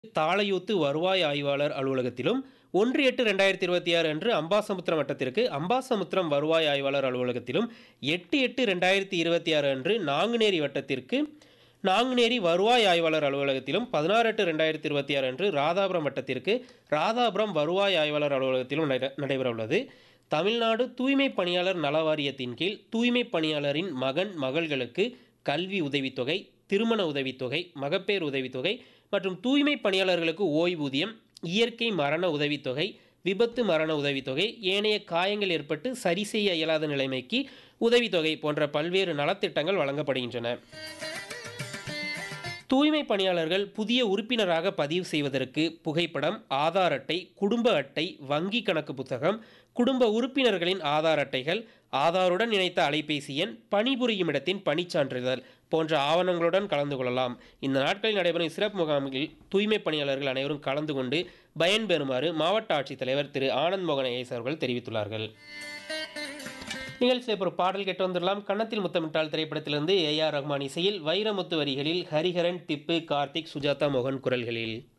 தாளையூத்து வருவாய் ஆய்வாளர் அலுவலகத்திலும் ஒன்று எட்டு ரெண்டாயிரத்தி இருபத்தி ஆறு அன்று அம்பாசமுத்திரம் வட்டத்திற்கு அம்பாசமுத்திரம் வருவாய் ஆய்வாளர் அலுவலகத்திலும் எட்டு எட்டு ரெண்டாயிரத்தி இருபத்தி ஆறு அன்று நாங்குநேரி வட்டத்திற்கு நாங்குநேரி வருவாய் ஆய்வாளர் அலுவலகத்திலும் பதினாறு எட்டு ரெண்டாயிரத்தி இருபத்தி ஆறு அன்று ராதாபுரம் வட்டத்திற்கு ராதாபுரம் வருவாய் ஆய்வாளர் அலுவலகத்திலும் நட- நடைபெறவுள்ளது தமிழ்நாடு தூய்மை பணியாளர் நல வாரியத்தின் கீழ் தூய்மை பணியாளரின் மகன் மகள்களுக்கு கல்வி உதவித்தொகை திருமண உதவித்தொகை மகப்பேறு உதவித்தொகை மற்றும் தூய்மை பணியாளர்களுக்கு ஓய்வூதியம் இயற்கை மரண உதவித்தொகை விபத்து மரண உதவித்தொகை ஏனைய காயங்கள் ஏற்பட்டு சரி செய்ய இயலாத நிலைமைக்கு உதவித்தொகை போன்ற பல்வேறு நலத்திட்டங்கள் வழங்கப்படுகின்றன தூய்மை பணியாளர்கள் புதிய உறுப்பினராக பதிவு செய்வதற்கு புகைப்படம் ஆதார் அட்டை குடும்ப அட்டை வங்கி கணக்கு புத்தகம் குடும்ப உறுப்பினர்களின் ஆதார் அட்டைகள் ஆதாருடன் இணைத்த அலைபேசி எண் பணிபுரியும் இடத்தின் பணிச்சான்றிதழ் போன்ற ஆவணங்களுடன் கலந்து கொள்ளலாம் இந்த நாட்களில் நடைபெறும் சிறப்பு முகாமில் தூய்மை பணியாளர்கள் அனைவரும் கலந்து கொண்டு பயன்பெறுமாறு மாவட்ட ஆட்சித்தலைவர் திரு ஆனந்த் மோகன் ஐஎஸ் அவர்கள் தெரிவித்துள்ளார்கள் நிகழ்ச்சியில் இப்போ ஒரு பாடல் கேட்டு வந்துடலாம் கன்னத்தில் முத்தமிட்டால் திரைப்படத்திலிருந்து ஏ ஆர் ரஹ்மான் இசையில் வைரமுத்து வரிகளில் ஹரிஹரன் திப்பு கார்த்திக் சுஜாதா மோகன் குரல்களில்